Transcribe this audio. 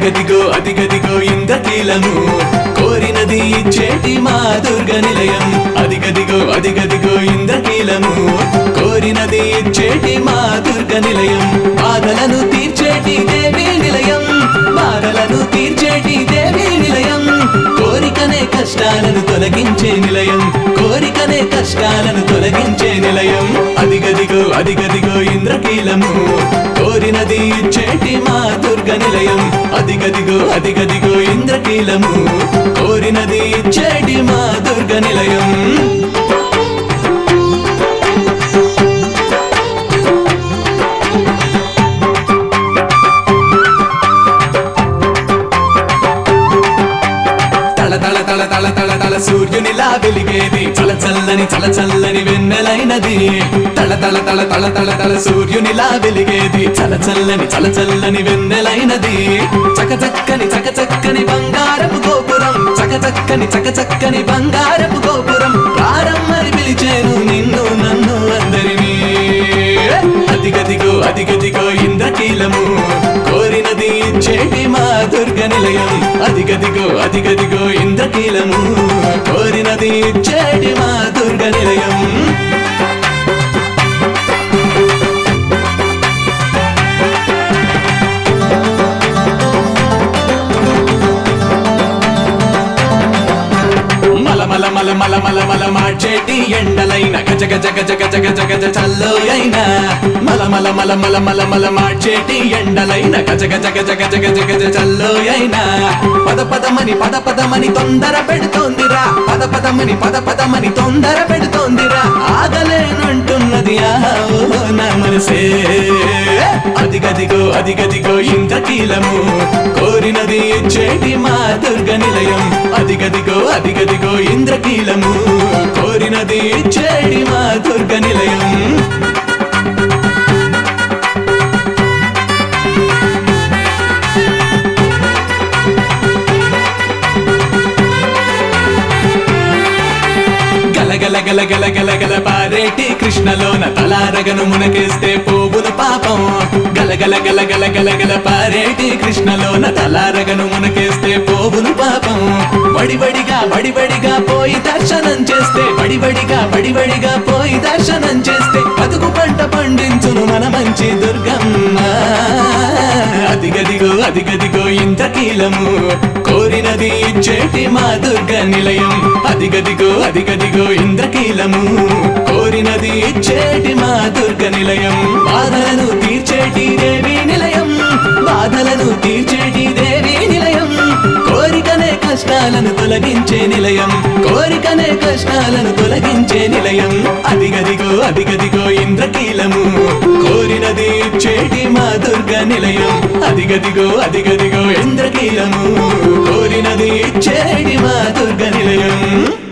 అదిగదిగో అదిగదిగో ఇంద్రకీలము కోరినది ఇచ్చేటి మా దుర్గ నిలయం అదిగదిగో అదిగదిగో ఇంద్రకీలము కోరినది ఇచ్చేటి మా దుర్గ నిలయం బాధలను తీర్చేటి దేవి నిలయం బాధలను తీర్చేటి దేవి నిలయం కోరికనే కష్టాలను తొలగించే నిలయం కోరికనే కష్టాలను తొలగించే నిలయం అదిగదిగో అదిగదిగో ఇంద్రకీలము కోరినది ఇచ్చేటి మా దుర్గ నిలయం అదిగదిగో అదిగదిగో ఇంద్రకీలము కోరినది ఇచ్చేటి మా దుర్గ నిలయం తల తల తల తల తల తల సూర్యునిలా వెలిగేది చల చల్లని చల చల్లని వెన్నెలైనది తల తల తల తల తల తల సూర్యునిలా వెలిగేది చల చల్లని చల చల్లని వెన్నెలైనది చక చక్కని చక చక్కని బంగారపు గోపురం చక చక్కని చక చక్కని బంగారపు గోపురం ప్రారంభని పిలిచేను నిన్ను నన్ను అందరినీ అదిగదిగో అదిగదిగో ఇంద్రకీలము కోరినది ఇచ్చేటి మా దుర్గ నిలయం అదిగదిగో అదిగదిగో ఇంద్రకీలము కోరినది ఇచ్చేటి మా దుర్గ నిలయం మల మల మల మల మల మల మార్చేటి ఎండలైన గజ గజ గజ గజ గజ గజ చల్లోయైన మల మల మల మల మల మల మార్చేటి ఎండలైన గజ గజ గజ గజ గజ గజ చల్లోయైన పద పదమని పద పదమని తొందర పెడుతోందిరా పద పదమని పద పదమని తొందర పెడుతోందిరా ఆగలేనంటున్నది ఆహా ఓహో నా మనసే అదిగదిగో అదిగదిగో ఇంద్రకీలము కోరినది ఇచ్చేటి మా దుర్గ నిలయం అదిగదిగో అదిగదిగో ఇంద్రకీలము కోరినది ఇచ్చేటి మా దుర్గ నిలయం గలగల గల గల గల గల పారేటి కృష్ణలోన తలారగను మునకేస్తే పోవును పాపం గలగల గల గల గల గల పారేటి కృష్ణలోన తలారగను మునకేస్తే పోవును పాపం వడివడిగా వడివడిగా పోయి దర్శనం చేస్తే వడివడిగా వడివడిగా పోయి దర్శనం చేస్తే బతుకు పంట పండించును మన మంచి దుర్గమ్మ అదిగదిగో అదిగదిగో ఇంద్రకీలము కోరినది ఇచ్చేటి మా దుర్గ నిలయం అదిగదిగో అదిగదిగో ఇంద్రకీలము కోరినది ఇచ్చేటి మా దుర్గ నిలయం బాధలను తీర్చేటి దేవి నిలయం బాధలను తీర్చేటి దేవి నిలయం కోరికనే కష్టాలను తొలగించే నిలయం కోరికనే కష్టాలను తొలగించే నిలయం అదిగదిగో అదిగదిగో ఇంద్రకీలము కోరినది ఇచ్చేటి మా దుర్గ నిలయం అదిగదిగో అదిగదిగో ఇంద్రకీలము కోరినది ఇచ్చేటి మా దుర్గ నిలయం